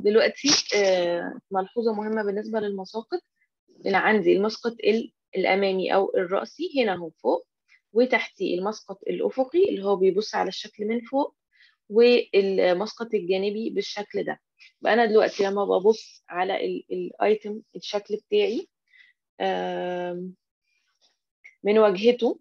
دلوقتي آه، ملحوظة مهمة بالنسبة للمساقط اللي عندي المسقط ال- الأمامي أو الرأسي هنا هو فوق وتحتيه المسقط الأفقي اللي هو بيبص على الشكل من فوق والمسقط الجانبي بالشكل ده بقى أنا دلوقتي لما ببص على ال- الأيتم الشكل بتاعي آم، من واجهته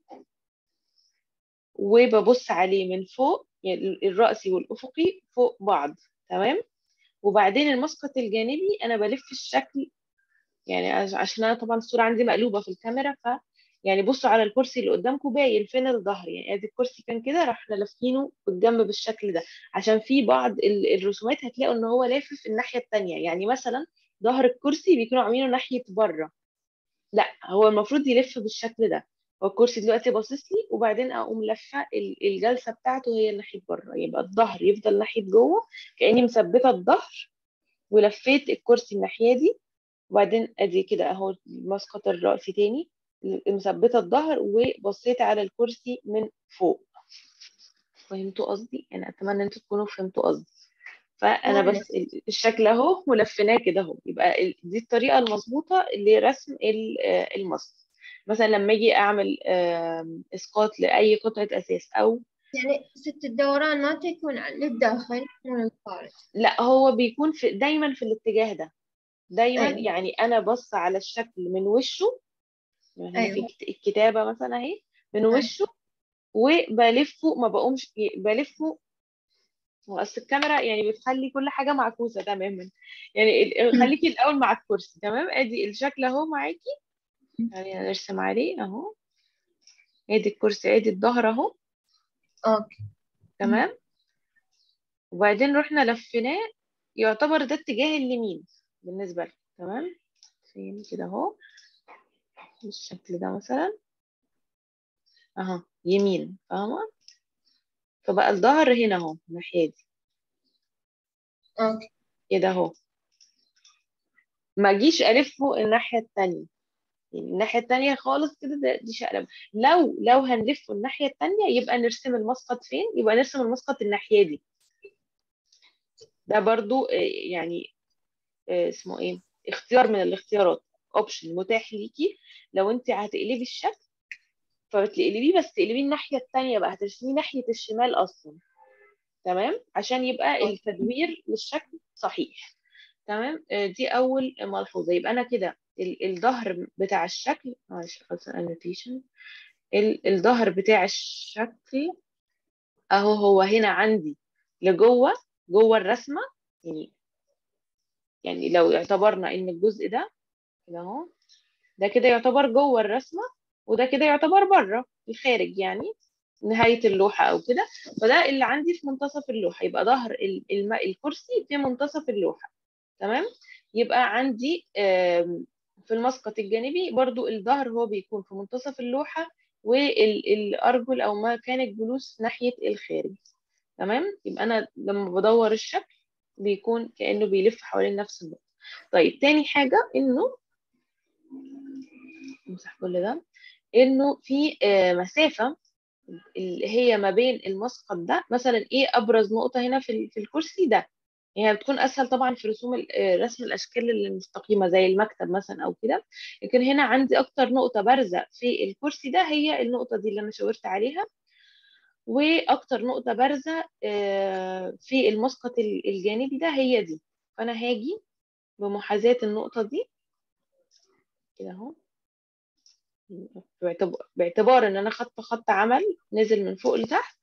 وببص عليه من فوق يعني الرأسي والأفقي فوق بعض تمام وبعدين المسقط الجانبي أنا بلف الشكل يعني عش- عشان أنا طبعا الصورة عندي مقلوبة في الكاميرا ف يعني بصوا على الكرسي اللي قدامكم باين فين الظهر يعني ادي الكرسي كان كده رحنا لافينه بالجنب بالشكل ده عشان في بعض ال- الرسومات هتلاقوا ان هو لافف الناحية التانية يعني مثلا ظهر الكرسي بيكونوا عاملينه ناحية بره لا هو المفروض يلف بالشكل ده هو الكرسي دلوقتي باصص لي وبعدين اقوم لفه ال- الجلسه بتاعته هي ناحيه بره يبقى الظهر يفضل ناحيه جوه كاني مثبته الظهر ولفيت الكرسي الناحيه دي وبعدين ادي كده اهو مسقط الرأس تاني مثبته الظهر وبصيت على الكرسي من فوق فهمتوا قصدي انا اتمنى انتوا تكونوا فهمتوا قصدي فانا فهمت. بس ال- الشكل اهو ولفيناه كده اهو يبقى ال- دي الطريقه المظبوطه لرسم ال- آه، المسط مثلا لما اجي اعمل آم، اسقاط لاي قطعه اساس او يعني ست الدوران ما تكون للداخل مو للخارج لا هو بيكون في دايما في الاتجاه ده دايما أيوة. يعني انا بص على الشكل من وشه يعني هنا في أيوة. الكت- الكتابه مثلا اهي من وشه وبلفه ما بقومش بلفه هو اصل الكاميرا يعني بتخلي كل حاجه معكوسه تماما يعني ال- خليكي الاول مع الكرسي تمام ادي الشكل اهو معاكي خلينا نرسم عليه اهو ادي الكرسي ادي الظهر اهو أوكي تمام وبعدين رحنا لفيناه يعتبر ده اتجاه اليمين بالنسبه لك تمام فين كده اهو بالشكل ده مثلا اهو يمين فاهمه فبقى الظهر هنا اهو الناحيه دي أوكي كده اهو ما اجيش الفه الناحيه التانية يعني الناحيه التانية خالص كده ده- دي شقلب لو لو هنلفه الناحيه التانية يبقى نرسم المسقط فين يبقى نرسم المسقط الناحيه دي ده برضو آه، يعني آه، اسمه ايه اختيار من الاختيارات اوبشن متاح ليكي لو انت هتقلبي الشكل فبتقلبيه بس تقلبيه الناحيه التانية بقى هترسميه ناحيه الشمال اصلا تمام عشان يبقى التدوير للشكل صحيح تمام آه، دي اول ملحوظه يبقى انا كده ال- الظهر بتاع الشكل معلش خلاص annotation ال- الظهر بتاع الشكل اهو هو هنا عندي لجوه جوه الرسمه يعني يعني لو اعتبرنا ان الجزء ده كده اهو ده كده يعتبر جوه الرسمه وده كده يعتبر بره الخارج يعني نهايه اللوحه او كده فده اللي عندي في منتصف اللوحه يبقى ظهر ال- الم- الكرسي في منتصف اللوحه تمام يبقى عندي آم، في المسقط الجانبي برضو الظهر هو بيكون في منتصف اللوحة والأرجل أو مكان الجلوس ناحية الخارج تمام يبقى أنا لما بدور الشكل بيكون كأنه بيلف حوالين نفس النقطة طيب تاني حاجة إنه نمسح كل ده إنه في آه، مسافة اللي هي ما بين المسقط ده مثلا إيه أبرز نقطة هنا في ال- في الكرسي ده يعني بتكون اسهل طبعا في رسوم ال- آه، رسم الاشكال المستقيمه زي المكتب مثلا او كده لكن هنا عندي اكتر نقطه بارزه في الكرسي ده هي النقطه دي اللي انا شاورت عليها واكتر نقطه بارزه آه، في المسقط ال- الجانبي ده هي دي فانا هاجي بمحاذاه النقطه دي كده اهو باعتبار باعتبار ان انا خط خط عمل نزل من فوق لتحت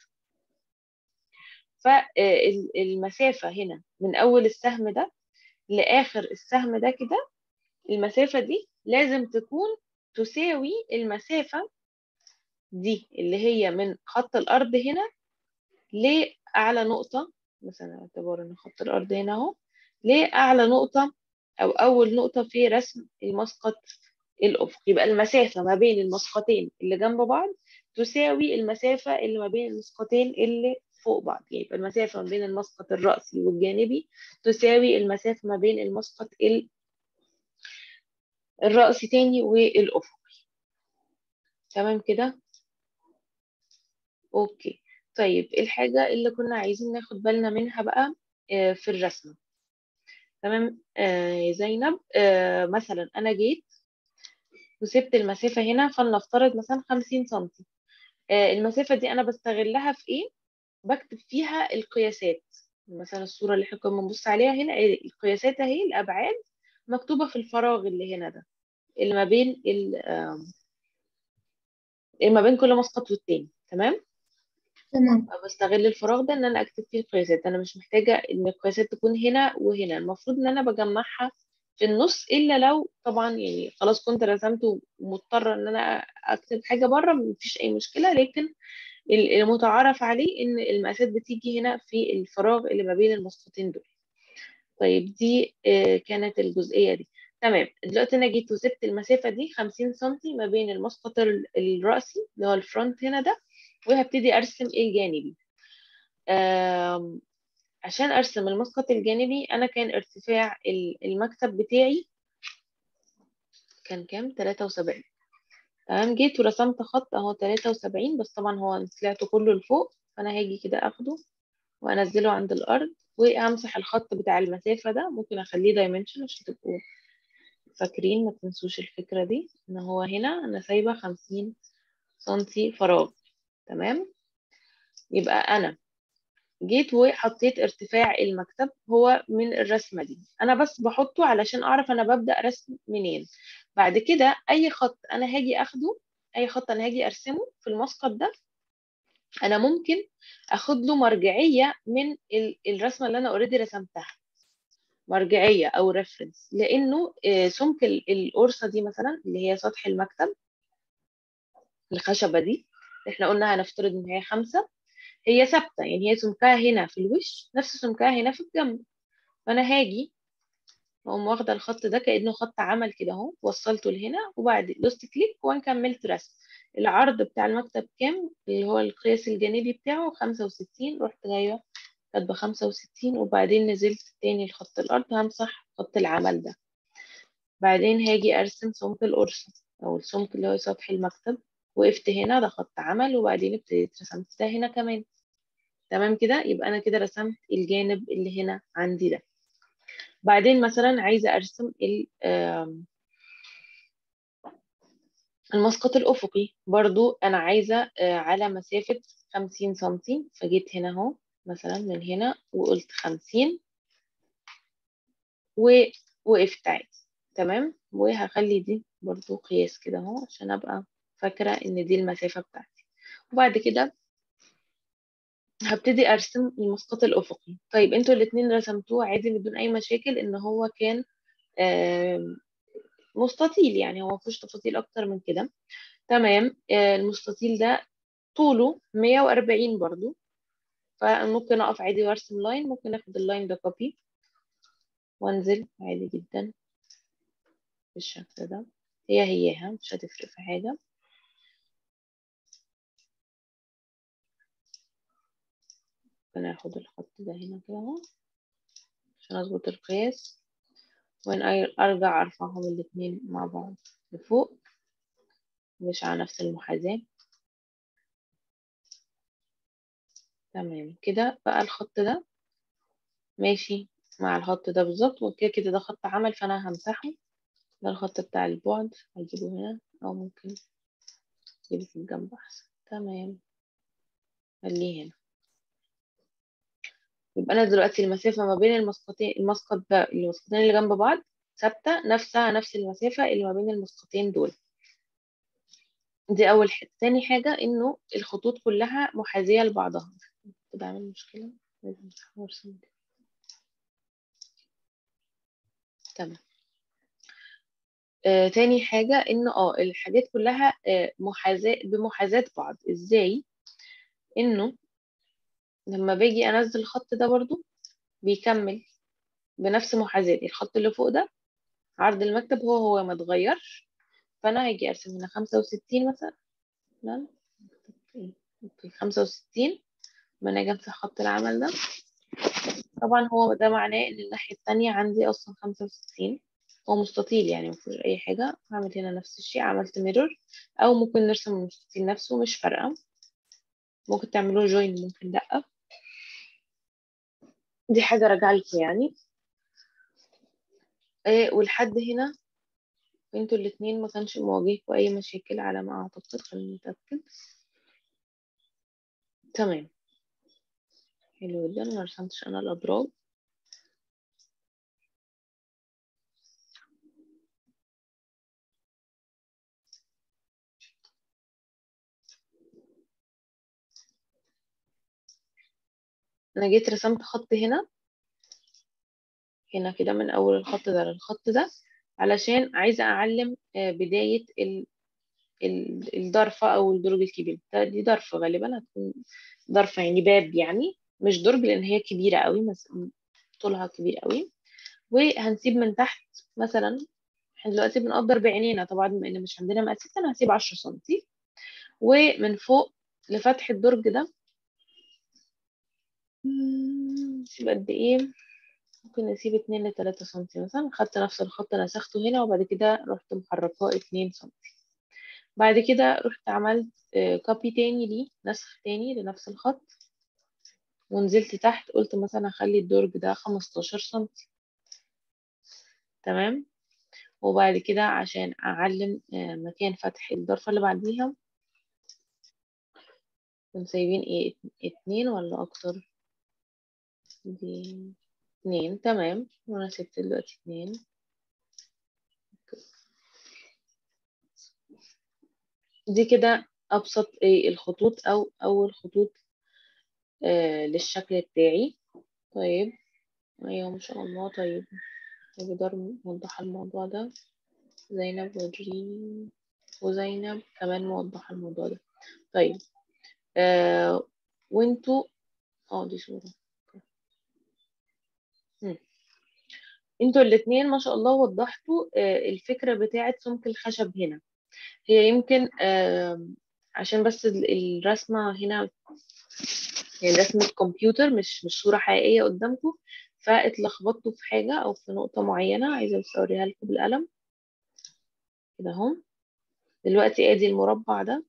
فالمسافه هنا من اول السهم ده لاخر السهم ده كده المسافة دي لازم تكون تساوي المسافة دي اللي هي من خط الأرض هنا لأعلى نقطة مثلا اعتبار إن خط الأرض هنا أهو لأعلى نقطة أو أول نقطة في رسم المسقط الأفق يبقى المسافة ما بين المسقطين اللي جنب بعض تساوي المسافة اللي ما بين المسقطين اللي فوق بعض يعني يبقى المسافة ما بين المسقط الرأسي والجانبي تساوي المسافة ما بين المسقط ال الرأسي تاني والأفقي تمام كده اوكي طيب الحاجة اللي كنا عايزين ناخد بالنا منها بقى آه، في الرسمة تمام آه يا زينب آه مثلا انا جيت وسبت المسافة هنا فلنفترض مثلا 50 سنتي آه المسافة دي انا بستغلها في ايه بكتب فيها القياسات مثلا الصورة اللي احنا كنا بنبص عليها هنا القياسات اهي الابعاد مكتوبة في الفراغ اللي هنا ده اللي ما بين ال آم، اللي ما بين كل مسقط والتاني تمام تمام بستغل الفراغ ده ان انا اكتب فيه القياسات انا مش محتاجه ان القياسات تكون هنا وهنا المفروض ان انا بجمعها في النص الا لو طبعا يعني خلاص كنت رسمت ومضطره ان انا اكتب حاجه بره مفيش اي مشكله لكن ال- المتعارف عليه ان المقاسات بتيجي هنا في الفراغ اللي ما بين المسقطين دول طيب دي آه، كانت الجزئيه دي تمام دلوقتي انا جيت وسبت المسافه دي 50 سنتي ما بين المسقط ال- الرأسي اللي هو الفرونت هنا ده وهبتدي ارسم الجانبي آم، عشان ارسم المسقط الجانبي انا كان ارتفاع ال- المكتب بتاعي كان كام 73 تمام جيت ورسمت خط اهو 73 بس طبعا هو طلعته كله لفوق فانا هاجي كده اخده وانزله عند الارض وهمسح الخط بتاع المسافة ده ممكن اخليه دايمنشن عشان تبقوا فاكرين ما تنسوش الفكرة دي ان هو هنا انا سايبة 50 سنتي فراغ تمام يبقى انا جيت وحطيت ارتفاع المكتب هو من الرسمة دي أنا بس بحطه علشان أعرف أنا ببدأ رسم منين بعد كده أي خط أنا هاجي أخده أي خط أنا هاجي أرسمه في المسقط ده أنا ممكن أخد له مرجعية من ال- الرسمة اللي أنا أوريدي رسمتها مرجعية أو ريفرنس لأنه آه، سمك ال- القرصة دي مثلا اللي هي سطح المكتب الخشبة دي احنا قلنا هنفترض إن هي خمسة هي ثابتة يعني هي سمكها هنا في الوش نفس سمكها هنا في الجنب فأنا هاجي اقوم واخده الخط ده كانه خط عمل كده اهو وصلته لهنا وبعد دوست كليك وانا كملت رسم العرض بتاع المكتب كام اللي هو القياس الجانبي بتاعه 65 رحت جايه كاتبه 65 وبعدين نزلت تاني لخط الارض همسح خط العمل ده بعدين هاجي ارسم سمك القرصه او السمك اللي هو سطح المكتب وقفت هنا ده خط عمل وبعدين ابتديت رسمت ده هنا كمان تمام كده يبقى انا كده رسمت الجانب اللي هنا عندي ده بعدين مثلا عايزة أرسم ال- آم، المسقط الأفقي برضو أنا عايزة آه، على مسافة خمسين سنتي فجيت هنا أهو مثلا من هنا وقلت خمسين ووقفت عادي تمام وهخلي دي برضو قياس كده أهو عشان أبقى فاكرة إن دي المسافة بتاعتي وبعد كده هبتدي أرسم المسقط الأفقي طيب انتوا الاتنين رسمتوه عادي بدون أي مشاكل إن هو كان آم، مستطيل يعني هو مفيهوش تفاصيل أكتر من كده تمام آه، المستطيل ده طوله 140 برضو فممكن اقف عادي وارسم لاين ممكن اخد اللاين ده كوبي وانزل عادي جدا بالشكل ده هي هياها مش هتفرق في حاجة ممكن اخد الخط ده هنا كده اهو عشان اظبط القياس وان ارجع ارفعهم الاتنين مع بعض لفوق مش على نفس المحاذاة تمام كده بقى الخط ده ماشي مع الخط ده بالظبط وكده كده ده خط عمل فانا همسحه ده الخط بتاع البعد هجيبه هنا او ممكن اجيبه في الجنب احسن تمام خليه هنا يبقى انا دلوقتي المسافه ما بين المسقطين المسقط ده المسقطين اللي جنب بعض ثابته نفسها نفس المسافه اللي ما بين المسقطين دول دي اول حاجه تاني حاجه انه الخطوط كلها محاذيه لبعضها كده عامل مشكله لازم أرسم كده. تمام آه تاني حاجه ان اه الحاجات كلها آه محاذاه بمحاذاه بعض ازاي انه لما باجي انزل الخط ده برضو بيكمل بنفس محاذاه الخط اللي فوق ده عرض المكتب هو هو ما اتغيرش فانا هاجي ارسم هنا 65 مثلا لا اوكي 65 لما اجي امسح خط العمل ده طبعا هو ده معناه ان الناحيه التانية عندي اصلا 65 هو مستطيل يعني مفيهوش اي حاجه هعمل هنا نفس الشيء عملت ميرور او ممكن نرسم المستطيل نفسه مش فارقه ممكن تعملوه جوين ممكن لا دي حاجه راجعه لكم يعني آه ولحد هنا انتوا الاتنين ما كانش مواجهكوا اي مشاكل على ما اعتقد خلينا نتأكد تمام حلو جدا ما رسمتش انا الاضراب انا جيت رسمت خط هنا هنا كده من اول الخط ده للخط ده علشان عايزة اعلم آه، بداية ال- ال- الضرفة او الدرج الكبير ده دي ضرفة غالبا هتكون ضرفة يعني باب يعني مش درج لان هي كبيرة قوي مس- طولها كبير قوي وهنسيب من تحت مثلا احنا دلوقتي بنقدر بعينينا طبعا بما ان مش عندنا مقاسات انا هسيب 10 سنتي ومن فوق لفتح الدرج ده مم، نسيب قد ايه ممكن نسيب 2 ل 3 سنتي مثلا خدت نفس الخط نسخته هنا وبعد كده رحت محركاه 2 سنتي بعد كده رحت عملت كوبي تاني ليه نسخ تاني لنفس الخط ونزلت تحت قلت مثلا هخلي الدرج ده 15 سنتي تمام وبعد كده عشان أعلم آه، مكان فتح الضرفة اللي بعديها كنا سايبين ايه ات- اتنين ولا أكتر دي اتنين تمام وأنا سبت دلوقتي اتنين دي كده أبسط ايه الخطوط أو أول خطوط آه للشكل بتاعي طيب أيوة ما شاء الله طيب نقدر نوضح الموضوع ده زينب ودري وزينب كمان موضحة الموضوع ده طيب آه وانتوا اه دي صورة مم. انتوا الاتنين ما شاء الله وضحتوا آه الفكرة بتاعة سمك الخشب هنا هي يمكن آه عشان بس ال- الرسمة هنا يعني رسمة كمبيوتر مش مش صورة حقيقية قدامكم فاتلخبطتوا في حاجة أو في نقطة معينة عايزة بس أوريها لكم بالقلم كده اهو دلوقتي ادي المربع ده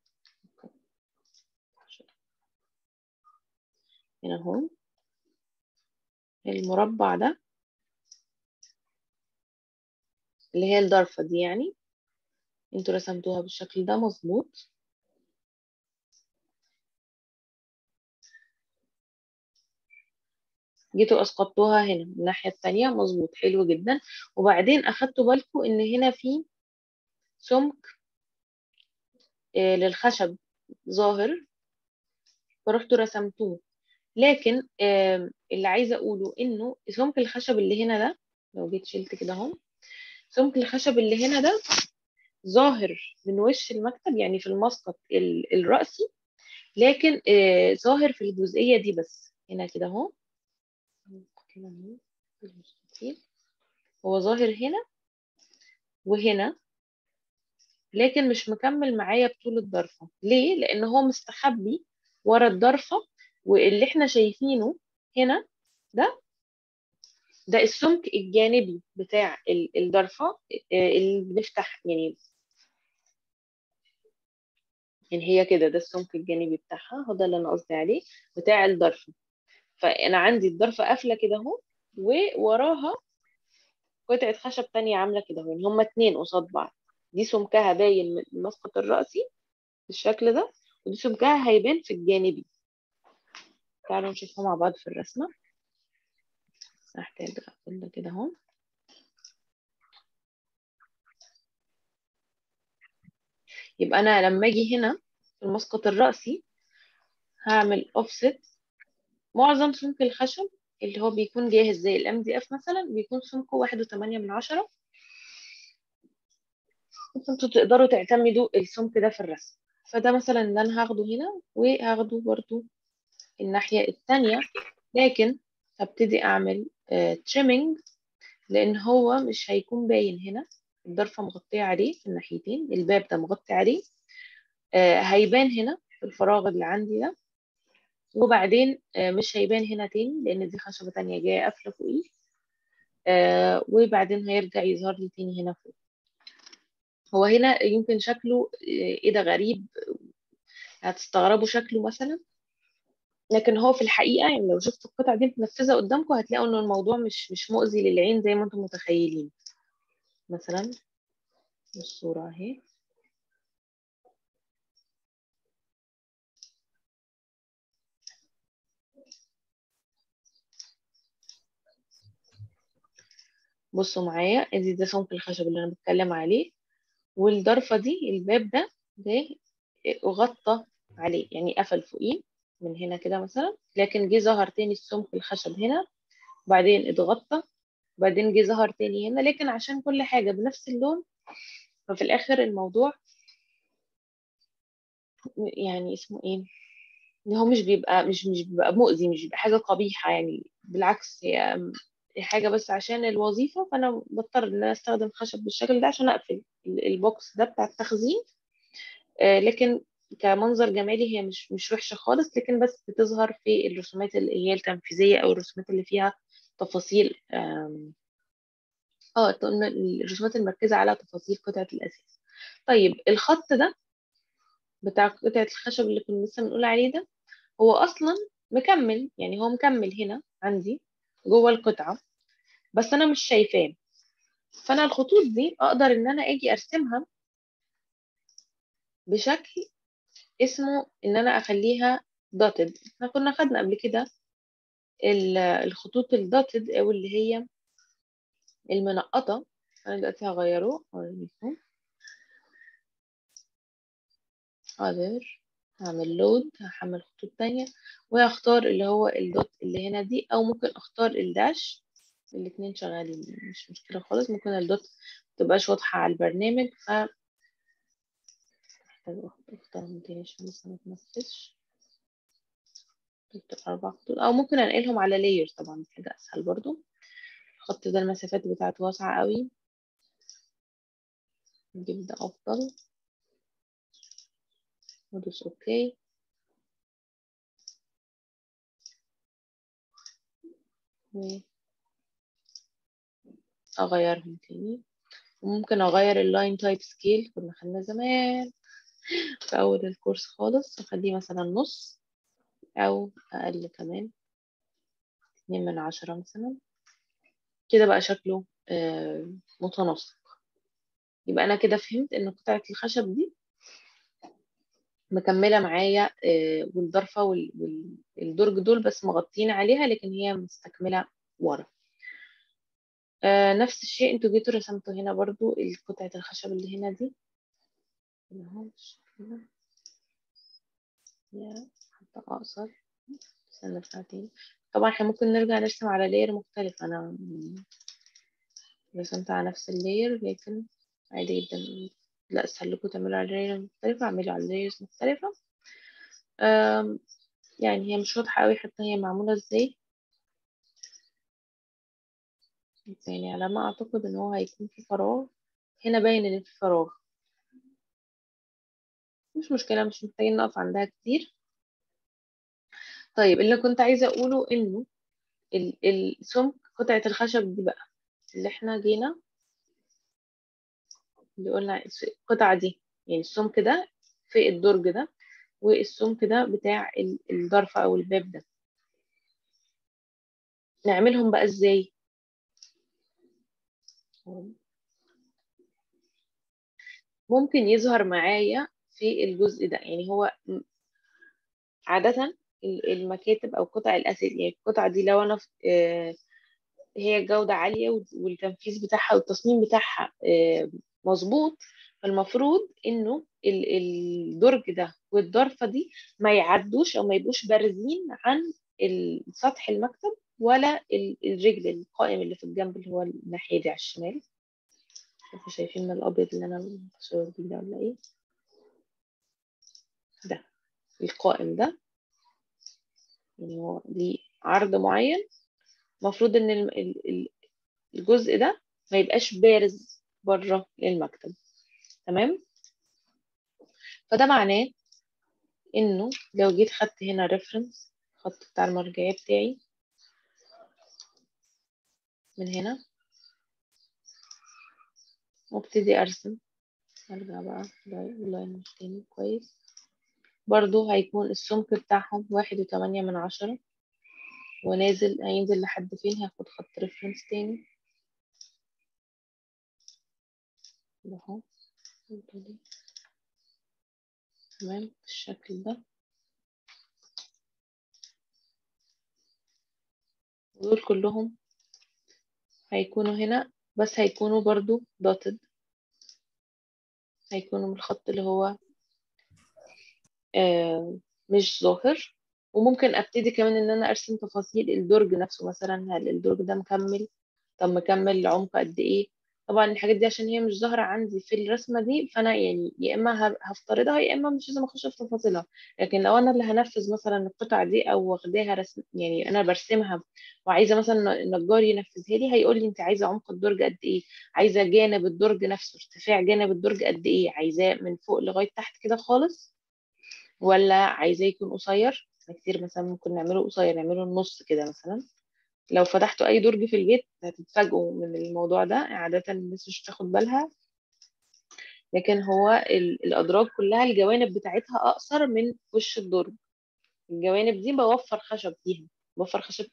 هنا اهو المربع ده اللي هي الضرفة دي يعني انتوا رسمتوها بالشكل ده مظبوط جيتوا اسقطتوها هنا من الناحية التانية مظبوط حلو جدا وبعدين اخدتوا بالكم ان هنا في سمك آه، للخشب ظاهر فرحتوا رسمتوه لكن آم، اللي عايزة اقوله انه سمك الخشب اللي هنا ده لو جيت شلت كده اهو سمك الخشب اللي هنا ده ظاهر من وش المكتب يعني في المسقط ال- الرأسي لكن آه، ظاهر في الجزئية دي بس هنا كده اهو كده اهو المستطيل. هو ظاهر هنا وهنا لكن مش مكمل معايا بطول الضرفة ليه؟ لأن هو مستخبي ورا الضرفة واللي احنا شايفينه هنا ده ده السمك الجانبي بتاع ال- الضرفة آه، اللي بنفتح يعني يعني هي كده ده السمك الجانبي بتاعها هو ده اللي انا قصدي عليه بتاع الضرفة فانا عندي الضرفة قافلة كده اهو ووراها قطعة خشب تانية عاملة كده اهو يعني هما اتنين قصاد بعض دي سمكها باين من المسقط الرأسي بالشكل ده ودي سمكها هيبان في الجانبي تعالوا نشوفها مع بعض في الرسمة هحتاج اقفل ده كده اهو يبقى انا لما اجي هنا في المسقط الرأسي هعمل اوفست معظم سمك الخشب اللي هو بيكون جاهز زي الام دي اف مثلا بيكون سمكه واحد وتمانية من عشرة انتوا تقدروا تعتمدوا السمك ده في الرسم فده مثلا اللي انا هاخده هنا وهاخده برضو الناحية التانية لكن هبتدي اعمل تريمينج لان هو مش هيكون باين هنا الضرفة مغطية عليه في الناحيتين الباب ده مغطي عليه آه، هيبان هنا في الفراغ اللي عندي ده وبعدين آه، مش هيبان هنا تاني لان دي خشبة تانية جاية قافلة فوقيه آه، وبعدين هيرجع يظهر لي تاني هنا فوق هو هنا يمكن شكله آه، ايه ده غريب هتستغربوا شكله مثلا لكن هو في الحقيقة يعني لو شفتوا القطع دي متنفذة قدامكم هتلاقوا ان الموضوع مش مش مؤذي للعين زي ما انتم متخيلين مثلا الصورة اهي بصوا معايا ادي ده سمك الخشب اللي انا بتكلم عليه والضرفة دي الباب ده ده غطى عليه يعني قفل فوقيه من هنا كده مثلا لكن جه ظهر تاني السمك الخشب هنا وبعدين اتغطى وبعدين جه ظهر تاني هنا لكن عشان كل حاجة بنفس اللون ففي الآخر الموضوع يعني اسمه ايه ان هو مش بيبقى مش مش بيبقى مؤذي مش بيبقى حاجة قبيحة يعني بالعكس هي هي حاجة بس عشان الوظيفة فأنا بضطر إن أنا أستخدم خشب بالشكل ده عشان أقفل ال- البوكس ده بتاع التخزين آه، لكن كمنظر جمالي هي مش مش وحشة خالص لكن بس بتظهر في الرسومات اللي هي التنفيذية أو الرسومات اللي فيها تفاصيل آم، اه الت- الرسومات المركزة على تفاصيل قطعة الأساس طيب الخط ده بتاع قطعة الخشب اللي كنا لسه بنقول عليه ده هو أصلا مكمل يعني هو مكمل هنا عندي جوه القطعة بس أنا مش شايفاه فأنا الخطوط دي أقدر إن أنا أجي أرسمها بشكل اسمه إن أنا أخليها داتد احنا كنا خدنا قبل كده ال- الخطوط الداتد أو اللي هي المنقطة أنا دلوقتي هغيره أوريكم حاضر هعمل لود هحمل خطوط تانية وهختار اللي هو الدوت اللي هنا دي أو ممكن أختار الداش الاتنين شغالين مش مشكلة خالص ممكن الدوت متبقاش واضحة على البرنامج ف محتاجة أختار من تاني عشان لسه متنفذش دكتور أربع خطوط أو ممكن أنقلهم على لاير طبعا حاجة أسهل برضو الخط ده المسافات بتاعته واسعة قوي نجيب ده أفضل ندوس أوكي وأغيرهم تاني وممكن أغير اللاين تايب سكيل كنا خدناه زمان في أول الكورس خالص أخليه مثلا نص أو أقل كمان اتنين من عشرة مثلا كده بقى شكله آه، متناسق يبقى أنا كده فهمت إن قطعة الخشب دي مكملة معايا آه، والضرفة وال- والدرج دول بس مغطين عليها لكن هي مستكملة ورا آه، نفس الشيء انتوا جيتوا رسمتوا هنا برضو قطعة الخشب اللي هنا دي هنا اهو بالشكل ده يا حتى أقصر استنى نرجع تاني طبعا احنا ممكن نرجع نرسم على لاير مختلف أنا رسمت على نفس اللاير لكن عادي جدا لا اسهل لكم تعملوا على لاير مختلفة اعملوا على لايرز مختلفة آم، يعني هي مش واضحة قوي حتى هي معمولة ازاي يعني على ما أعتقد إن هو هيكون في فراغ هنا باين إن في فراغ مش مشكلة مش محتاجين نقف عندها كتير طيب اللي كنت عايزة أقوله إنه ال- السمك قطعة الخشب دي بقى اللي احنا جينا اللي قلنا الس- القطعة دي يعني السمك ده في الدرج ده والسمك ده بتاع ال- الضرفة أو الباب ده نعملهم بقى إزاي ممكن يظهر معايا في الجزء ده يعني هو م- عادة ال- المكاتب أو قطع الأساس يعني القطعة دي لو أنا في- آه، هي جودة عالية وال- والتنفيذ بتاعها والتصميم بتاعها آه، مظبوط فالمفروض انه ال- الدرج ده والضرفة دي ما يعدوش او ما يبقوش بارزين عن ال- سطح المكتب ولا ال- الرجل القائم اللي في الجنب اللي هو الناحية دي على الشمال شوفوا شايفين من الابيض اللي انا بصور بيه ده ولا ايه ده القائم ده يعني هو ليه عرض معين المفروض ان ال- ال- ال- الجزء ده ما يبقاش بارز بره المكتب تمام فده معناه انه لو جيت خدت هنا ريفرنس الخط بتاع المرجعية بتاعي من هنا وابتدي ارسم ارجع بقى اللاين تاني كويس برضو هيكون السمك بتاعهم واحد وتمانية من عشرة ونازل هينزل لحد فين هاخد خط ريفرنس تاني كده اهو تمام بالشكل ده دول كلهم هيكونوا هنا بس هيكونوا برضو dotted هيكونوا بالخط اللي هو آه مش ظاهر وممكن ابتدي كمان ان انا ارسم تفاصيل الدرج نفسه مثلا هل الدرج ده مكمل طب مكمل لعمق قد ايه طبعا الحاجات دي عشان هي مش ظاهرة عندي في الرسمة دي فانا يعني يا اما ه- هفترضها يا اما مش لازم اخش في تفاصيلها لكن لو انا اللي هنفذ مثلا القطع دي او واخداها رسم يعني انا برسمها وعايزة مثلا النجار ينفذها لي هيقول لي انت عايزة عمق الدرج قد ايه عايزة جانب الدرج نفسه ارتفاع جانب الدرج قد ايه عايزاه من فوق لغاية تحت كده خالص ولا عايزاه يكون قصير كتير مثلا ممكن نعمله قصير نعمله النص كده مثلا لو فتحتوا اي درج في البيت هتتفاجئوا من الموضوع ده عادة الناس مش بتاخد بالها لكن هو ال- الادراج كلها الجوانب بتاعتها اقصر من وش الدرج الجوانب دي بوفر خشب فيها بوفر خشب